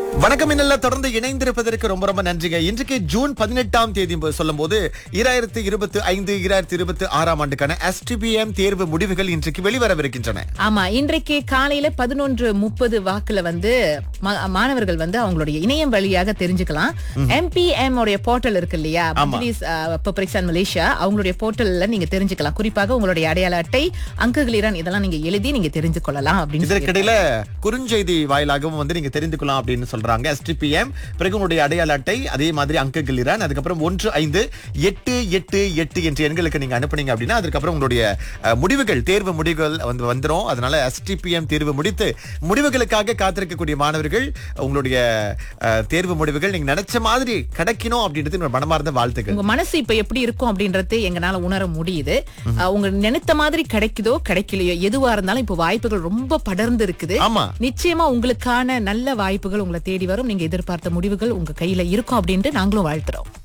வணக்கம் இன்னல்ல தொடர்ந்து இணைந்திருப்பதற்கு ரொம்ப ரொம்ப நன்றிங்க இன்றைக்கு ஜூன் பதினெட்டாம் தேதி சொல்லும் போது இராயிரத்தி இருபத்தி ஐந்து இராயிரத்தி இருபத்தி ஆறாம் ஆண்டுக்கான எஸ்டிபிஎம் தேர்வு முடிவுகள் இன்றைக்கு வெளிவரவிருக்கின்றன ஆமா இன்றைக்கு காலையில பதினொன்று முப்பது வாக்குல வந்து ம- மாணவர்கள் வந்து அவங்களுடைய இணையம் வழியாக தெரிஞ்சுக்கலாம் எம்பிஎம் உடைய போர்ட்டல் இருக்கு இல்லையா மஜ்லிஸ் பப்ளிக்ஸ் அண்ட் மலேசியா அவங்களுடைய போர்ட்டல்ல நீங்க தெரிஞ்சுக்கலாம் குறிப்பாக உங்களுடைய அடையாள அட்டை அங்குகளிரன் இதெல்லாம் நீங்க எழுதி நீங்க தெரிஞ்சு கொள்ளலாம் அப்படின்னு சொல்லி இதற்கிடையில குறுஞ்செய்தி வாயிலாகவும் வந்து நீங்க தெரிந்து கொள்ளலாம் அப்படின்னு சொல்றாங்க எஸ்டிபிஎம் பிறகு உங்களுடைய அடையாள அட்டை அதே மாதிரி அங்கங்கள் இரான் அதுக்கப்புறம் ஒன்று ஐந்து எட்டு எட்டு எட்டு என்ற எண்களுக்கு நீங்க அனுப்புனீங்க அப்படின்னா அதுக்கப்புறம் உங்களுடைய அஹ், முடிவுகள் தேர்வு முடிவுகள் வந்து வந்துரும் அதனால எஸ்டிபிஎம் தேர்வு முடித்து முடிவுகளுக்காக காத்திருக்கக்கூடிய மாணவர்கள் உங்களுடைய அஹ், தேர்வு முடிவுகள் நீங்க நினைச்ச மாதிரி கிடைக்கணும் அப்படின்றது என்னோட மனமார்ந்த வாழ்த்துக்கள் உங்க மனசு இப்ப எப்படி இருக்கும் அப்படின்றது எங்கனால உணர முடியுது அஹ், உங்க நினைத்த மாதிரி கிடைக்குதோ கிடைக்கலையோ எதுவா இருந்தாலும் இப்ப வாய்ப்புகள் ரொம்ப படர்ந்து இருக்குது ஆமா நிச்சயமா உங்களுக்கான நல்ல வாய்ப்புகள் உங்களை தேடி வரும் நீங்க எதிர்பார்த்த முடிவுகள் உங்க கையில இருக்கும் அப்படின்ட்டு நாங்களும் வாழ்த்துறோம்